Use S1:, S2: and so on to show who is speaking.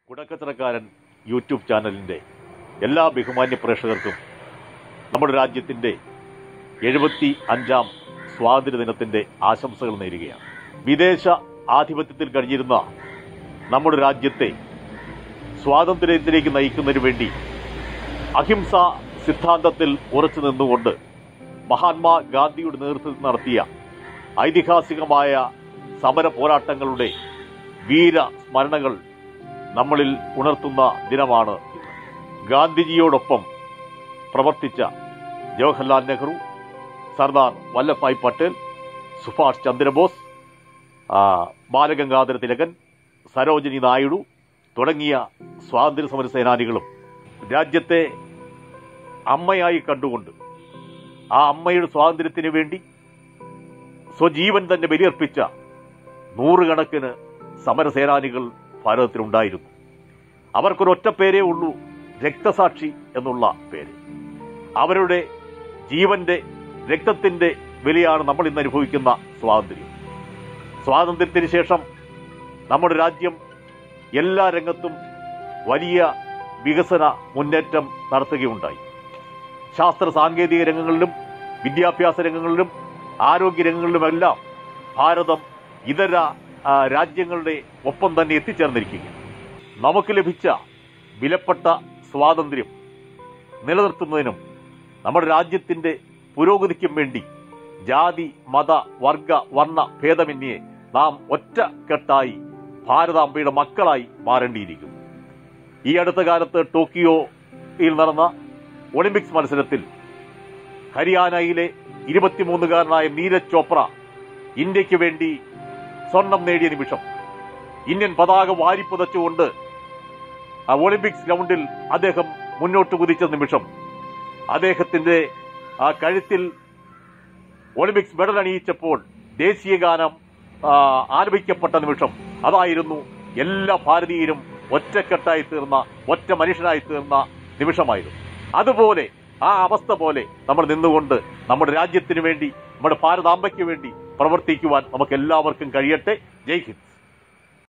S1: കുടക്കച്ചറക്കാരൻ YouTube ചാനലിന്റെ എല്ലാ ബഹുമാന്യ പ്രേക്ഷകർക്കും നമ്മുടെ രാജ്യത്തിന്റെ എഴുപത്തി അഞ്ചാം സ്വാതന്ത്ര്യ ദിനത്തിന്റെ ആശംസകൾ നേരുകയാണ് വിദേശ ആധിപത്യത്തിൽ കഴിഞ്ഞിരുന്ന നമ്മുടെ രാജ്യത്തെ സ്വാതന്ത്ര്യത്തിലേക്ക് നയിക്കുന്നതിന് വേണ്ടി അഹിംസ സിദ്ധാന്തത്തിൽ ഉറച്ചു നിന്നുകൊണ്ട് മഹാത്മാ ഗാന്ധിയുടെ നേതൃത്വത്തിൽ നടത്തിയ ഐതിഹാസികമായ സമര പോരാട്ടങ്ങളുടെ വീര സ്മരണകൾ നമ്മളിൽ ഉണർത്തുന്ന ദിനമാണ് ഇന്ന്. ഗാന്ധിജിയോടൊപ്പം പ്രവർത്തിച്ച ജവഹർലാൽ നെഹ്റു സർദാർ വല്ലഭായ് പട്ടേൽ സുഭാഷ് ചന്ദ്രബോസ് ആ, ബാലഗംഗാധര തിലകൻ സരോജിനി നായിഡു തുടങ്ങിയ സ്വാതന്ത്ര്യ സമര സേനാനികളും രാജ്യത്തെ അമ്മയായി കണ്ടുകൊണ്ട് ആ അമ്മയുടെ സ്വാതന്ത്ര്യത്തിന് വേണ്ടി സ്വജീവൻ തന്നെ ബലിയർപ്പിച്ച നൂറുകണക്കിന് സമരസേനാനികൾ ഭാരതത്തിലുണ്ടായിരുന്നു അവർക്കൊരൊറ്റ പേരേ ഉള്ളൂ രക്തസാക്ഷി എന്നുള്ള പേര് അവരുടെ ജീവന്റെ രക്തത്തിന്റെ വിലയാണ് നമ്മൾ ഇന്ന് അനുഭവിക്കുന്ന സ്വാതന്ത്ര്യം സ്വാതന്ത്ര്യത്തിന് ശേഷം നമ്മുടെ രാജ്യം എല്ലാ രംഗത്തും വലിയ വികസന മുന്നേറ്റം നടത്തുകയുണ്ടായി ശാസ്ത്ര സാങ്കേതിക രംഗങ്ങളിലും വിദ്യാഭ്യാസ രംഗങ്ങളിലും ആരോഗ്യ രംഗങ്ങളിലുമെല്ലാം ഭാരതം ഇതര ആ, രാജ്യങ്ങളുടെ ഒപ്പം തന്നെ എത്തിച്ചേർന്നിരിക്കുക നമുക്ക് ലഭിച്ച വിലപ്പെട്ട സ്വാതന്ത്ര്യം നിലനിർത്തുന്നതിനും നമ്മുടെ രാജ്യത്തിന്റെ പുരോഗതിക്കും വേണ്ടി ജാതി മത വർഗ വർണ്ണ ഭേദമന്യേ നാം ഒറ്റക്കെട്ടായി ഭാരതാംബയുടെ മക്കളായി മാറേണ്ടിയിരിക്കുന്നു ഈ അടുത്ത കാലത്ത് ടോക്കിയോയിൽ നടന്ന ഒളിമ്പിക്സ് മത്സരത്തിൽ ഹരിയാനയിലെ ഇരുപത്തിമൂന്നുകാരനായ നീരജ് ചോപ്ര ഇന്ത്യക്ക് വേണ്ടി സ്വർണം നേടിയ നിമിഷം ഇന്ത്യൻ പതാക വാരിപ്പുതച്ചുകൊണ്ട് ആ ഒളിമ്പിക്സ് ഗ്രൗണ്ടിൽ അദ്ദേഹം മുന്നോട്ട് കുതിച്ച നിമിഷം അദ്ദേഹത്തിന്റെ ആ കഴുത്തിൽ ഒളിമ്പിക്സ് മെഡൽ അണിയിച്ചപ്പോൾ ദേശീയ ഗാനം ആ, ആലപിക്കപ്പെട്ട നിമിഷം അതായിരുന്നു എല്ലാ ഭാരതീയരും ഒറ്റക്കെട്ടായി തീർന്ന ഒറ്റ മനുഷ്യനായി തീർന്ന നിമിഷമായിരുന്നു അതുപോലെ ആ അവസ്ഥ പോലെ നമ്മൾ നിന്നുകൊണ്ട് നമ്മുടെ രാജ്യത്തിന് വേണ്ടി നമ്മുടെ ഭാരതാംബയ്ക്ക് വേണ്ടി പ്രവർത്തിക്കുവാൻ നമുക്ക് എല്ലാവർക്കും കഴിയട്ടെ ജയ് ഹിന്ദ്